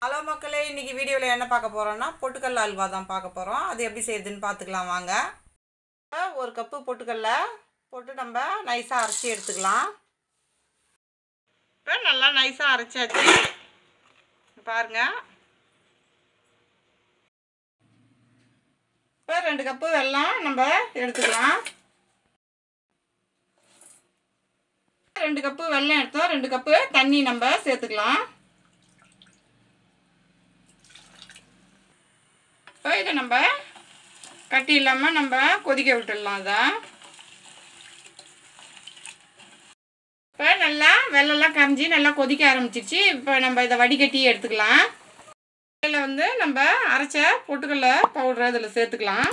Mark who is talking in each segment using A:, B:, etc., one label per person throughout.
A: hello மக்களே இன்றைக்கி வீடியோவில் என்ன பார்க்க போகிறோன்னா பொட்டுக்கடல அல்வா தான் பார்க்க போகிறோம் அது எப்படி செய்யுதுன்னு பார்த்துக்கலாம் வாங்க இப்போ ஒரு கப்பு பொட்டுக்கடல போட்டு நம்ம நைஸாக அரைச்சி எடுத்துக்கலாம் இப்போ நல்லா நைஸாக அரைச்சாச்சு பாருங்க இப்போ ரெண்டு கப்பு வெல்லம் நம்ம எடுத்துக்கலாம் ரெண்டு கப்பு வெல்லம் எடுத்தோம் ரெண்டு கப்பு தண்ணி நம்ம சேர்த்துக்கலாம் இப்போ இதை நம்ம கட்டி இல்லாமல் நம்ம கொதிக்க விட்டுடலாம் அதை இப்போ நல்லா வெள்ளெல்லாம் கரைஞ்சி நல்லா கொதிக்க ஆரம்பிச்சிருச்சு இப்போ நம்ம இதை வடிகட்டி எடுத்துக்கலாம் இதில் வந்து நம்ம அரைச்ச பொட்டுக்கடல பவுடரை இதில் சேர்த்துக்கலாம்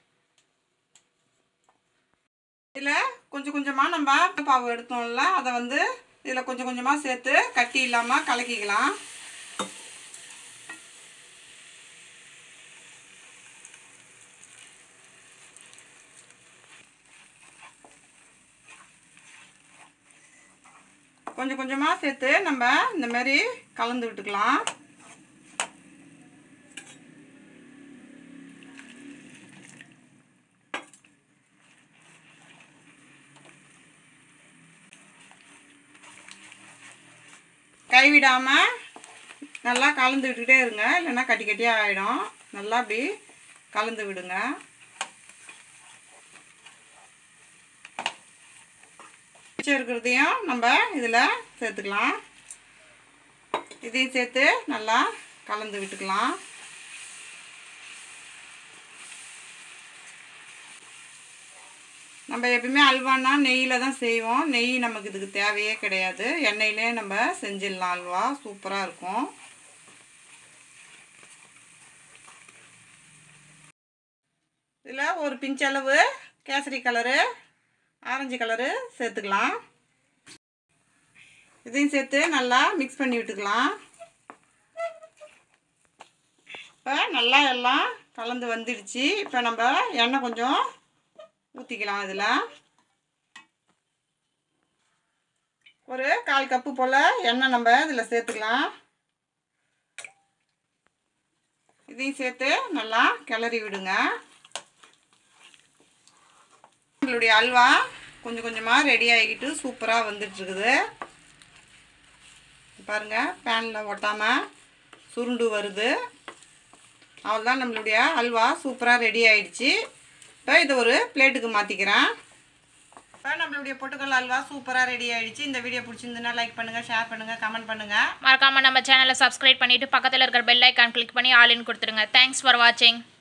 A: இதில் கொஞ்சம் கொஞ்சமாக நம்ம பாவு எடுத்தோம்ல அதை வந்து இதில் கொஞ்சம் கொஞ்சமாக சேர்த்து கட்டி இல்லாமல் கலக்கிக்கலாம் கொஞ்சம் கொஞ்சமாக சேர்த்து நம்ம இந்த மாதிரி கலந்து விட்டுக்கலாம் கைவிடாமல் நல்லா கலந்து விட்டுக்கிட்டே இருங்க இல்லைன்னா கட்டி கட்டியாக ஆகிடும் நல்லா அப்படி கலந்து விடுங்க மிச்சம் இருக்கிறதையும் நம்ம இதில் சேர்த்துக்கலாம் இதையும் சேர்த்து நல்லா கலந்து விட்டுக்கலாம் நம்ம எப்பயுமே அல்வானா நெய்யில் தான் செய்வோம் நெய் நமக்கு இதுக்கு தேவையே கிடையாது எண்ணெயிலே நம்ம செஞ்சிடலாம் அல்வா சூப்பராக இருக்கும் இதில் ஒரு பிஞ்சளவு கேசரி கலரு ஆரஞ்சு கலரு சேர்த்துக்கலாம் இதையும் சேர்த்து நல்லா மிக்ஸ் பண்ணி விட்டுக்கலாம் இப்போ நல்லா எல்லாம் கலந்து வந்துடுச்சு இப்போ நம்ம எண்ணெய் கொஞ்சம் ஊற்றிக்கலாம் இதில் ஒரு கால் கப்பு போல் எண்ணெய் நம்ம இதில் சேர்த்துக்கலாம் இதையும் சேர்த்து நல்லா கிளறி விடுங்க நம்மளுடைய அல்வா கொஞ்சம் கொஞ்சமாக ரெடி ஆகிக்கிட்டு சூப்பராக வந்துட்டுருக்குது பாருங்கள் பேனில் ஒட்டாமல் சுருண்டு வருது அவ்வளோதான் நம்மளுடைய அல்வா சூப்பராக ரெடி ஆயிடுச்சு இப்போ இதை ஒரு பிளேட்டுக்கு மாற்றிக்கிறேன் இப்போ நம்மளுடைய பொட்டுக்கல் அல்வா சூப்பராக ரெடி ஆயிடுச்சு இந்த வீடியோ பிடிச்சிருந்துன்னா லைக் பண்ணுங்கள் ஷேர் பண்ணுங்கள் கமெண்ட் பண்ணுங்கள்
B: மறக்காமல் நம்ம சேனலை சப்ஸ்கிரைப் பண்ணிவிட்டு பக்கத்தில் இருக்கிற பெல் ஐக்கான் கிளிக் பண்ணி ஆல் இன் கொடுத்துருங்க தேங்க்ஸ் ஃபார் வாட்சிங்